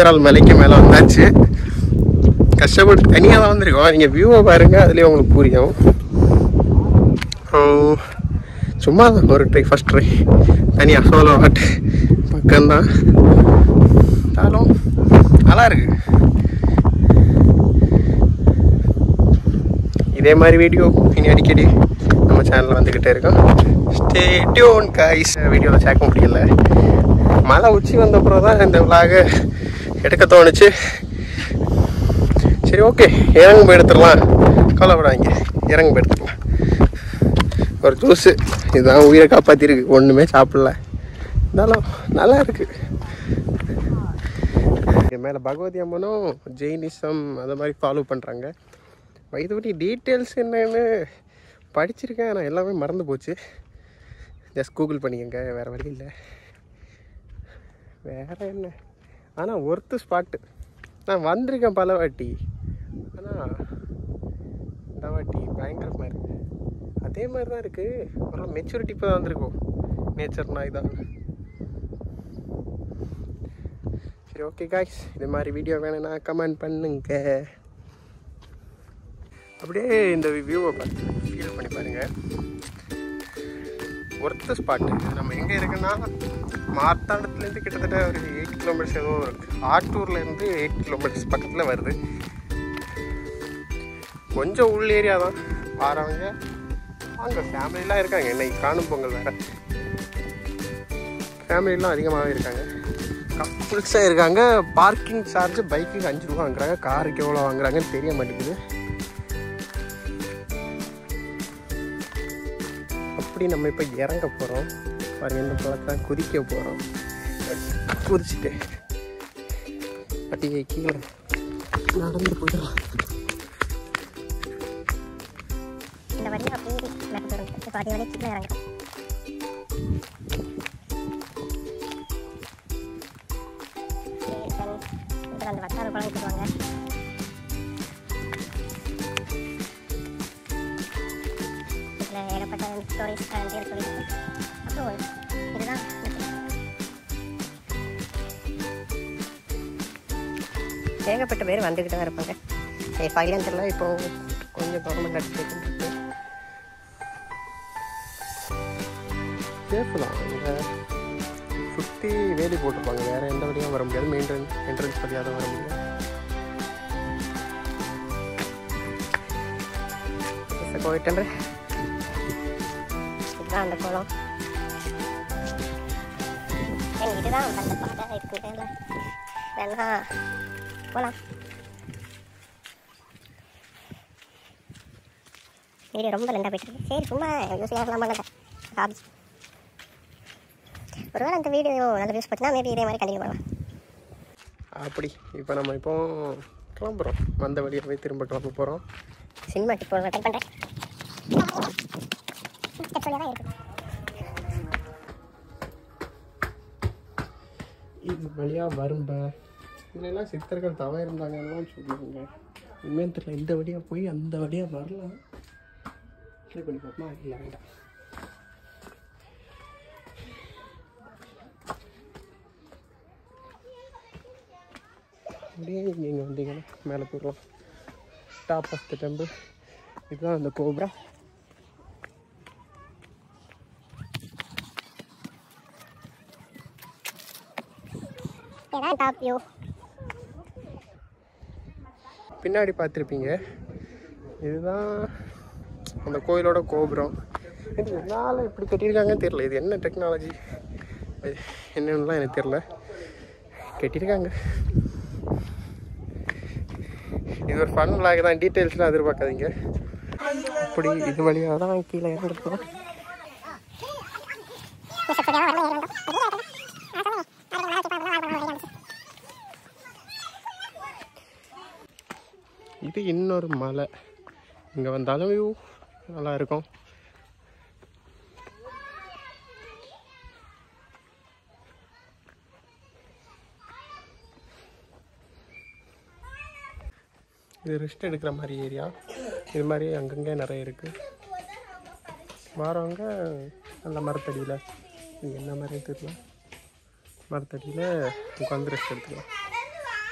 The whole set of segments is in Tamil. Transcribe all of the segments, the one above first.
ராஜரால் மலைக்கு மேலே வந்தாச்சு கஷ்டப்பட்டு தனியாக தான் வந்திருக்கோம் நீங்கள் வியூவை பாருங்கள் அதுலேயே உங்களுக்கு புரியும் ஆஹ், சும்மா ஒரு ட்ரை ஃபஸ்ட் ட்ரை தனியாக சோலோ ஆட்டு பக்கம்தான் இருந்தாலும் நல்லா இருக்கு இதே மாதிரி வீடியோ இனி அடிக்கடி நம்ம சேனலில் வந்துக்கிட்டே இருக்கோம் ஸ்டே டியூன் காய்ஸ் வீடியோவில் சேர்க்க முடியல மலை உச்சி வந்த அப்புறம் தான் இந்த விலாக எடுக்க தோணுச்சு சரி ஓகே இறங்கு போய் எடுத்துடலாம் கவலைப்படாங்க இறங்கு போய் எடுத்துடலாம் ஒரு ஜூஸு இதுதான் உயிரை காப்பாற்றிருக்கு ஒன்றுமே சாப்பிடல இருந்தாலும் நல்லா இருக்கு இங்க மேலே பகவதி அம்மனும் ஜெயினிசம் அந்த மாதிரி ஃபாலோ பண்ணுறாங்க இதை பற்றி டீட்டெயில்ஸ் என்னன்னு படிச்சிருக்கேன் ஆனால் எல்லாமே மறந்து போச்சு ஜஸ்ட் கூகுள் பண்ணிக்கங்க வேறு வழி இல்லை வேற என்ன ஆனால் ஒர்த்து ஸ்பாட்டு நான் வந்திருக்கேன் பல வாட்டி ஆனால் இந்த வாட்டி பயங்கரமாக இருக்கு அதே மாதிரி தான் இருக்குது ஒரு மெச்சூரிட்டி இப்போ தான் வந்திருக்கோம் நேச்சர்னா இதான் சரி ஓகே காய்ஸ் இது மாதிரி வீடியோ வேணும்னா கமெண்ட் பண்ணுங்க அப்படியே இந்த வியூவை பார்த்து ஃபீல் பண்ணி பாருங்கள் ஒர்த்த ஸ்பாட்டு நம்ம எங்கே இருக்குன்னா மார்த்தாண்டத்துலேருந்து கிட்டத்தட்ட ஒரு எயிட் கிலோமீட்டர்ஸ் ஏதோ இருக்குது ஆட்டூர்லேருந்து எயிட் கிலோமீட்டர்ஸ் பக்கத்தில் வருது கொஞ்சம் உள் ஏரியா தான் வாரவங்க அங்கே ஃபேமிலிலாம் இருக்காங்க இன்னைக்கு காணும் பொங்கல் வேறு ஃபேமிலிலாம் அதிகமாகவே இருக்காங்க கப்புள்ஸாக இருக்காங்க பார்க்கிங் சார்ஜ் பைக்குக்கு அஞ்சு ரூபா வாங்குறாங்க காருக்கு எவ்வளோ வாங்குறாங்கன்னு தெரிய மாட்டேங்குது அப்படி நம்ம இப்போ இறங்க போகிறோம் பாருங்க இந்த பழத்தை குதிக்க போகிறோம் குதிச்சுட்டு அப்படியே கீழே நடந்து போயிடலாம் இந்த வழியாக அப்படியே நடந்து வரும் இப்போ அதே வழியாக கீழே இறங்குறோம் சரி ஃப்ரெண்ட்ஸ் இப்போ அந்த வட்டார குளம் சொல்லுவாங்க இதில் ஏகப்பட்ட ஸ்டோரிஸ் பேர் சொல்லியிருக்கு அப்புறம் இதுதான் ஏகப்பட்ட பேர் வந்துக்கிட்டு தான் இருப்பாங்க சரி ஃபைலன் தெரியல இப்போ கொஞ்சம் கவர்மெண்ட் அடிச்சுட்டு சேஃப் தான் இங்கே சுற்றி வேலி போட்டிருப்பாங்க வேறு எந்த வழியும் வர முடியாது மெயின் என்ட்ரன்ஸ் வழியாக தான் வர முடியும் போயிட்டு இதுதான் அந்த குளம் எனக்கு இதுதான் அந்த பாதை இருக்கு வேலை வேணா போகலாம் வீடியோ ரொம்ப லெண்டாக போயிட்டு இருக்கு சரி சும்மா யூஸ் ஆகலாம் ஹாபி ஒருவேளை அந்த வீடியோ நல்ல வியூஸ் போச்சுன்னா மேபி இதே மாதிரி கண்டினியூ பண்ணலாம் அப்படி இப்போ நம்ம இப்போ கிளம்புறோம் வந்த வழியாக போய் திரும்ப கிளம்ப போகிறோம் சினிமா டிப் ட்ரை பண்ணுறேன் தான் இருக்கு இது வழியாக வரும்ப இதுலலாம் சித்தர்கள் தவ இருந்தாங்கலாம் சொல்லுவாங்க உண்மையும் தெரியல இந்த வழியாக போய் அந்த வழியாக வரலாம் ட்ரை பண்ணி பார்ப்போமா இல்லை வேண்டாம் அப்படியே இங்கே இங்கே வந்தீங்கன்னா மேலே போயிடலாம் டாப் ஆஃப் த டெம்பிள் இதுதான் அந்த கோபுரா இதான் டாப் வியூ பின்னாடி பார்த்துருப்பீங்க இதுதான் அந்த கோயிலோட கோபுரம் இது என்னால் இப்படி கட்டியிருக்காங்கன்னு தெரியல இது என்ன டெக்னாலஜி என்னன்னுலாம் எனக்கு தெரியல கட்டியிருக்காங்க இது ஒரு ஃபன் விளாக் தான் டீட்டெயில்ஸ்லாம் எதிர்பார்க்காதீங்க இப்படி இது வழியாக தான் கீழே இறந்துருக்கோம் இது இன்னொரு மலை இங்கே வந்தாலும் வியூ நல்லா இருக்கும் இது ரெஸ்ட் எடுக்கிற மாதிரி ஏரியா இது மாதிரி அங்கங்கே நிறைய இருக்குது வாரவங்க அந்த மரத்தடியில் இது என்ன மாதிரி தெரியல மரத்தடியில் உட்காந்து ரெஸ்ட் எடுத்துக்கலாம்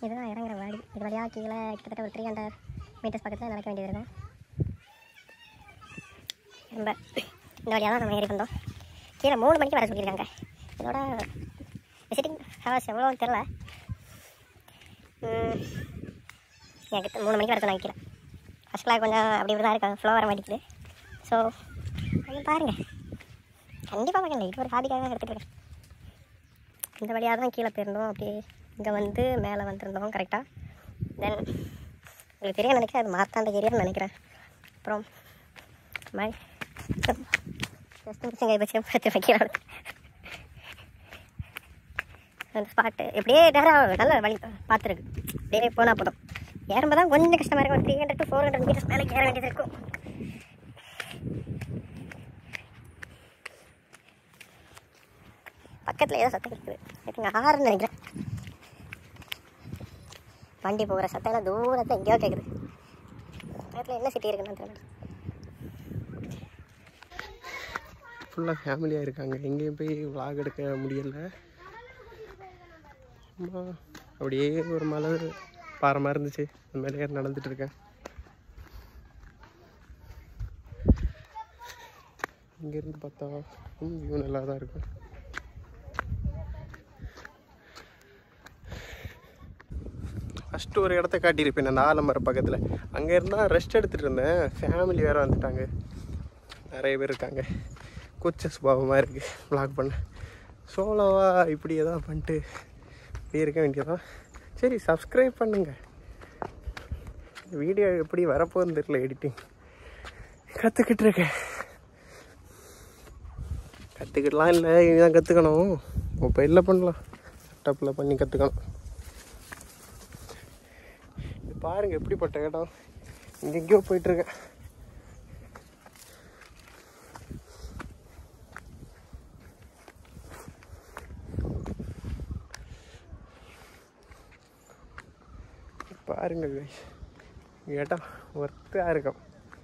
இதுதான் இறங்குற வாடி இது வழியாக கீழே கிட்டத்தட்ட ஒரு த்ரீ ஹண்ட்ரட் மீட்டர்ஸ் பக்கத்தில் நடக்க வேண்டியது இருக்கும் ரொம்ப இந்த வழியாக தான் நம்ம ஏறி வந்தோம் கீழே மூணு மணிக்கு வர சொல்லியிருக்காங்க இதோட விசிட்டிங் ஹவர்ஸ் எவ்வளோன்னு தெரில ம், எனக்கு மூணு மணிக்கு வர சொன்னாங்க கீழே ஃபஸ்ட் கிளாஸ் கொஞ்சம் அப்படி இப்படி தான் இருக்கும் ஃப்ளோ வர மாட்டேங்குது ஸோ கொஞ்சம் பாருங்கள் கண்டிப்பாக பார்க்கல இது ஒரு ஹாபிக்காக எடுத்துகிட்டு இருக்கேன் இந்த வழியாக தான் கீழே போயிருந்தோம் அப்படியே இங்கே வந்து மேலே வந்திருந்தோம் கரெக்டாக தென் உங்களுக்கு தெரிய நினைக்கிறேன் அது மார்த்தாண்ட ஏரியான்னு நினைக்கிறேன் அப்புறம் மை ஜஸ்ட் மிஸ்ஸிங் ஆகி பற்றி வைக்கிறேன் அந்த ஸ்பாட்டு எப்படியே நேரம் நல்ல வழி பார்த்துருக்கு அப்படியே போனால் போதும் ஏறும்போது தான் கொஞ்சம் கஷ்டமாக இருக்கும் ஒரு three hundred to four hundred metres மேலே ஏற வேண்டியது இருக்கும் பக்கத்தில் ஏதோ சத்தம் கேட்குது எனக்கு ஆறுன்னு நினைக்கிறேன் வண்டி போகிற சத்தம் எல்லாம் தூரத்தில் எங்கேயோ கேட்குது பக்கத்தில் என்ன சிட்டி இருக்குன்னு தெரியல ஃபுல்லாக ஃபேமிலியாக இருக்காங்க எங்கேயும் போய் vlog எடுக்க முடியல சும்மா அப்படியே ஒரு மலை பாறை மாதிரி இருந்துச்சு அந்த மேலே ஏறி நடந்துட்டு இருக்கேன் இங்கேருந்து பார்த்தா வியூ நல்லா தான் இருக்கும் ஃபஸ்ட்டு ஒரு இடத்த காட்டியிருப்பேன் அந்த ஆலமரம் பக்கத்தில் அங்கே இருந்தால் ரெஸ்ட் எடுத்துகிட்டு இருந்தேன் ஃபேமிலி வேறு வந்துட்டாங்க நிறைய பேர் இருக்காங்க கூச்ச சுபாவமாக இருக்குது வ்ளாக் பண்ண சோலோவா இப்படி ஏதாவது பண்ணிட்டு இப்படி இருக்க வேண்டியதான் சரி சப்ஸ்கிரைப் பண்ணுங்க வீடியோ எப்படி வரப்போகுதுன்னு தெரியல எடிட்டிங் கற்றுக்கிட்டு இருக்கேன் கற்றுக்கிடலாம் இல்லை இனிதான் கற்றுக்கணும் மொபைலில் பண்ணலாம் லேப்டாப்பில் பண்ணி கற்றுக்கணும் இது பாருங்க எப்படிப்பட்ட இடம் எங்கெங்கேயோ போயிட்டுருக்கேன் பாருங்க guys. இடம் ஒர்த்தாக இருக்கும்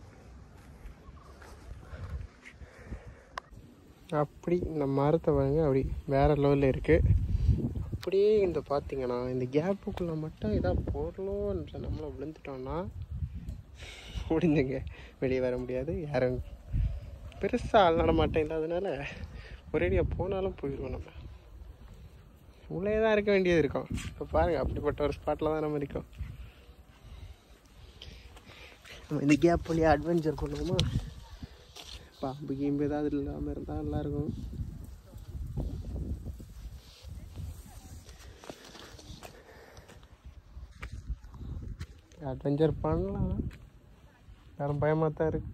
அப்படி இந்த மரத்தை பாருங்க அப்படி வேற லெவலில் இருக்குது அப்படியே இந்த பார்த்தீங்கன்னா இந்த கேப்புக்குள்ளே மட்டும் ஏதாவது பொருளோன்ற நம்மளை விழுந்துட்டோம்னா முடிஞ்சுங்க வெளியே வர முடியாது யாரும் பெருசாக ஆள் நடமாட்டம் இல்லாதனால ஒரேடியாக போனாலும் போயிடுவோம் நம்ம உள்ளே தான் இருக்க வேண்டியது இருக்கும் இப்போ பாருங்கள் அப்படிப்பட்ட ஒரு ஸ்பாட்டில் தான் நம்ம இருக்கோம் நம்ம இந்த கேப் வழியாக அட்வென்ச்சர் பண்ணுவோமா பாம்பு கீம்பு ஏதாவது இல்லாமல் இருந்தால் நல்லாயிருக்கும் அட்வென்ச்சர் பண்ணலாம் யாரும் பயமாக தான் இருக்கு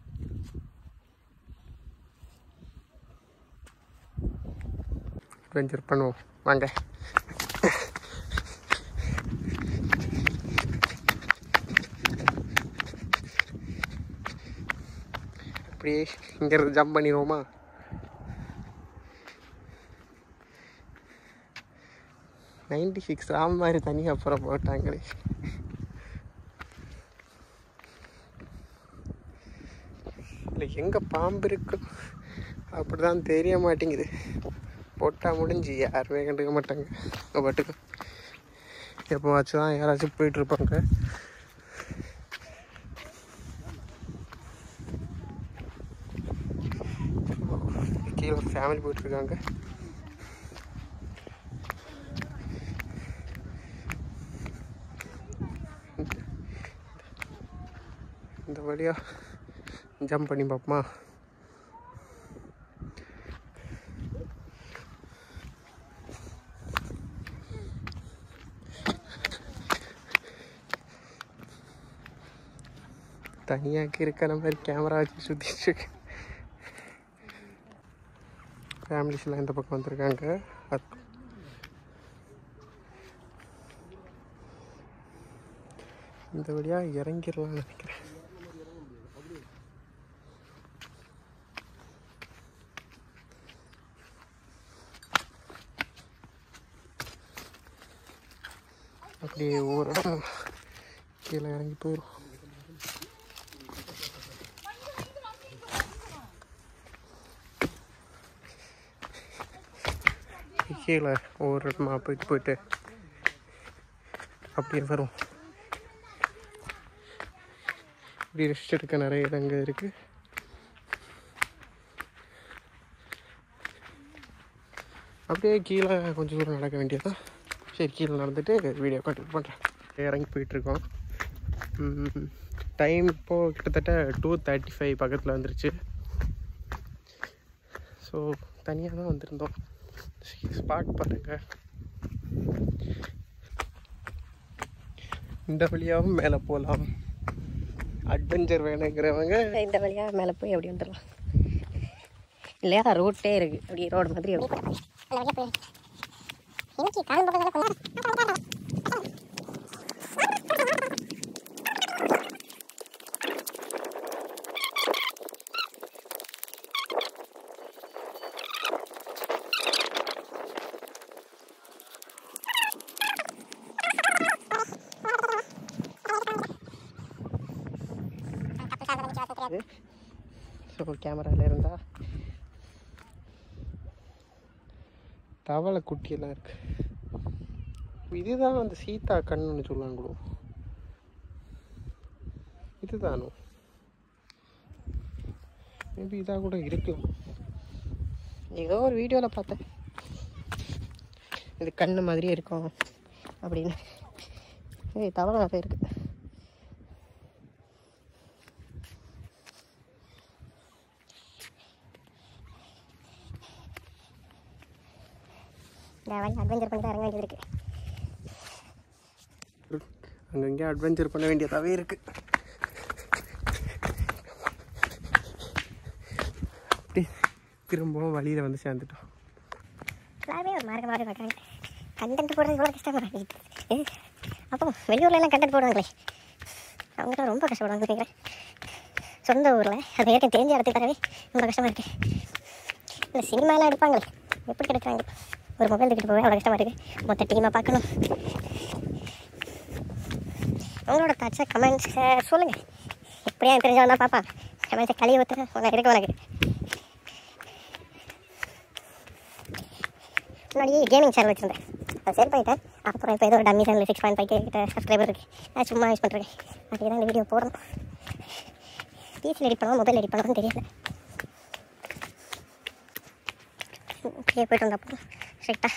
அட்வென்ச்சர் பண்ணுவோம் வாங்க அப்படியே இங்கேருந்து ஜம்ப் பண்ணிடுவோமா நைன்டி சிக்ஸ் ராம் மாதிரி தனியாக அப்புறம் போட்டாங்களே இல்லை எங்கே பாம்பு இருக்கு அப்படிதான் தெரிய மாட்டேங்குது போட்டால் முடிஞ்சு யாருமே கண்டுக்க மாட்டாங்க உங்கள் பாட்டுக்கு எப்போவாச்சும் தான் யாராச்சும் போயிட்டுருப்பாங்க கீழே ஒரு ஃபேமிலி போயிட்டுருக்காங்க இந்த வழியாக ஜம்ப் பண்ணி பார்ப்போமா தனியாக இருக்கிற மாதிரி கேமரா வச்சு சுற்றிட்டு இருக்கு ஃபேமிலிஸ்லாம் இந்த பக்கம் வந்திருக்காங்க அது- இந்த வழியாக இறங்கிடலாம்னு நினைக்கிறேன் அப்படியே ஒவ்வொரு இடம் கீழே இறங்கி போயிடும் கீழே ஒவ்வொரு இடமா போயிட்டு போயிட்டு அப்படியே வரும் இப்படி ரெஸ்ட் எடுக்க நிறைய இடங்கள் இருக்குது அப்படியே கீழே கொஞ்சம் தூரம் நடக்க வேண்டியதான் சரி கீழே நடந்துட்டு வீடியோ கண்டினியூ பண்ணுறேன் இறங்கி போயிட்டுருக்கோம் டைம் இப்போது கிட்டத்தட்ட டூ தேர்ட்டி ஃபைவ் பக்கத்தில் வந்துருச்சு ஸோ தனியாக தான் வந்திருந்தோம் ஸ்பாட் பாருங்க இந்த வழியாகவும் மேலே போகலாம் அட்வென்ச்சர் வேணுங்கிறவங்க இந்த வழியாக மேலே போய் அப்படி வந்துடலாம் இல்லையா ரோட்டே இருக்குது அப்படி ரோடு மாதிரி அப்படி ஸோ கேமராவில் இருந்தால் தவளை குட்டியெல்லாம் இருக்கு இதுதான் அந்த சீதா கண்ணுன்னு சொல்லுவாங்களோ இதுதானோ மேபி இதாக கூட இருக்கலாம் ஏதோ ஒரு வீடியோவில் பார்த்தேன் இது கண்ணு மாதிரியே இருக்கும் அப்படின்னு ஏய் தவளை நிறைய இருக்கு இந்த வழி அட்வென்ச்சர் பண்ணிட்டு இறங்க வேண்டியது இருக்குது அங்கங்கே அட்வென்ச்சர் பண்ண வேண்டியதாகவே இருக்கு அப்படி திரும்பவும் வழியில் வந்து சேர்ந்துட்டோம் எல்லாருமே ஒரு மார்க்கமாக பார்க்குறாங்க கண்டென்ட் போடுறது இவ்வளோ கஷ்டமா இருக்கு ஏ அப்போ வெளியூர்ல எல்லாம் கண்டென்ட் போடுவாங்களே அவங்க தான் ரொம்ப கஷ்டப்படுவாங்க நினைக்கிறேன் சொந்த ஊரில் அது ஏற்கனவே தெரிஞ்ச இடத்துக்கு தரவே ரொம்ப கஷ்டமாக இருக்குது இந்த சினிமாலாம் எடுப்பாங்களே எப்படி எடுக்கிறாங்க ஒரு மொபைல் தூக்கிட்டு போவே அவ்வளோ கஷ்டமாக இருக்குது மொத்த டீமாக பார்க்கணும் உங்களோட தாட்ஸை கமெண்ட்ஸ் சொல்லுங்கள் எப்படியா தெரிஞ்சவன் தான் பார்ப்பான் கமெண்ட்ஸை கழுவி ஊற்றுறேன் உனக்கு இருக்க உனக்கு முன்னாடியே கேமிங் சேனல் வச்சிருந்தேன் அதை சரி பண்ணிட்டேன் அப்புறம் இப்போ ஏதோ ஒரு dummy channel six point five கிட்ட சப்ஸ்கிரைபர் இருக்குது நான் சும்மா யூஸ் பண்ணுறேன் அதுக்கு தான் இந்த வீடியோ போடணும் பிசியில் எடிட் பண்ணணும் மொபைல் எடிட் பண்ணணும்னு தெரியல இப்படியே போயிட்டு வந்தப்போ ஸ்ட்ரைட்டாக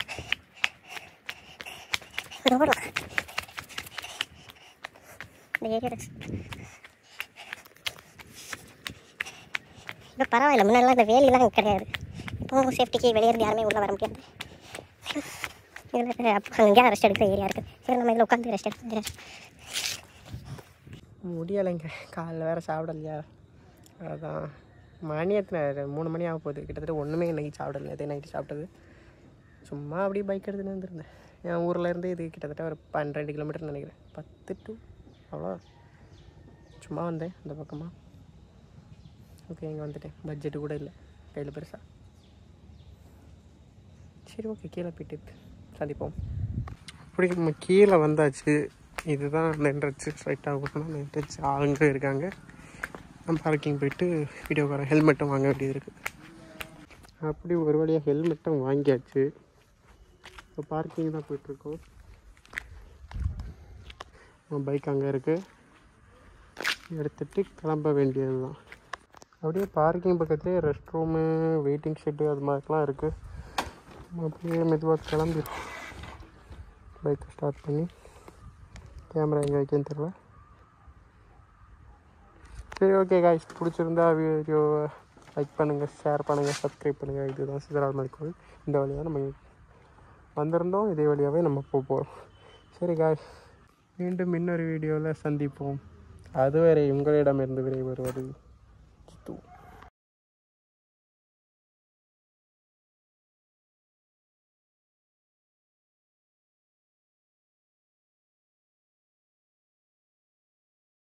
இந்த ஓடலாம் இந்த ஏரியா இப்போ பரவாயில்ல முன்னாடிலாம் இந்த வேலிலாம் கிடையாது இப்போ சேஃப்டிக்கு வெளியே இருந்து யாருமே உள்ளே வர முடியாது இதில் அப்போ எங்கேயா ரெஸ்ட் எடுக்கிற ஏரியா இருக்குது சரி நம்ம இதில் உட்காந்து ரெஸ்ட் எடுத்து முடியலைங்க காலைல வேறு சாப்பிடலையா அதான் மணி எத்தனை மூணு மணி ஆக போகுது கிட்டத்தட்ட ஒன்றுமே இன்னைக்கு சாப்பிடல நேற்று நைட்டு சாப்பிட்டது சும்மா அப்படியே பைக் எடுத்துன்னு வந்துருந்தேன் என் ஊரில் இருந்து இது கிட்டத்தட்ட ஒரு பன்னிரெண்டு கிலோமீட்டர் நினைக்கிறேன் பத்து டு அவ்வளோ சும்மா வந்தேன் இந்த பக்கமாக ஓகே இங்கே வந்துட்டேன் பட்ஜெட்டு கூட இல்லை கையில் பெருசாக சரி ஓகே கீழே போயிட்டு சந்திப்போம் அப்படி நம்ம கீழே வந்தாச்சு இதுதான் அந்த என்ட்ரன்ஸு ஸ்ட்ரைட்டாக போகணும் அந்த என்ட்ரன்ஸ் ஆளுங்க இருக்காங்க நம்ம பார்க்கிங் போயிட்டு வீடியோக்கார ஹெல்மெட்டும் வாங்க வேண்டியது இருக்குது அப்படி ஒரு வழியாக ஹெல்மெட்டும் வாங்கியாச்சு இப்போ பார்க்கிங் தான் போயிட்டுருக்கோம் பைக் அங்கே இருக்குது எடுத்துகிட்டு கிளம்ப வேண்டியது தான் அப்படியே பார்க்கிங் பக்கத்துலேயே ரெஸ்ட் ரூமு வெயிட்டிங் ஷெட்டு அது மாதிரிலாம் இருக்குது அப்படியே மெதுவாக கிளம்பிடும் பைக்கை ஸ்டார்ட் பண்ணி கேமரா எங்கே வைக்கன்னு தெரியல சரி ஓகே காய்ஸ் பிடிச்சிருந்தா வீடியோவை லைக் பண்ணுங்கள் ஷேர் பண்ணுங்கள் சப்ஸ்கிரைப் பண்ணுங்கள் இதுதான் சிதராமலை கோவில் இந்த வழியாக நம்ம வந்திருந்தோம் இதே வழியாகவே நம்ம போக போகிறோம் சரி காய்ஸ் மீண்டும் இன்னொரு வீடியோவில் சந்திப்போம் அதுவரை உங்களிடமிருந்து விடை வருவது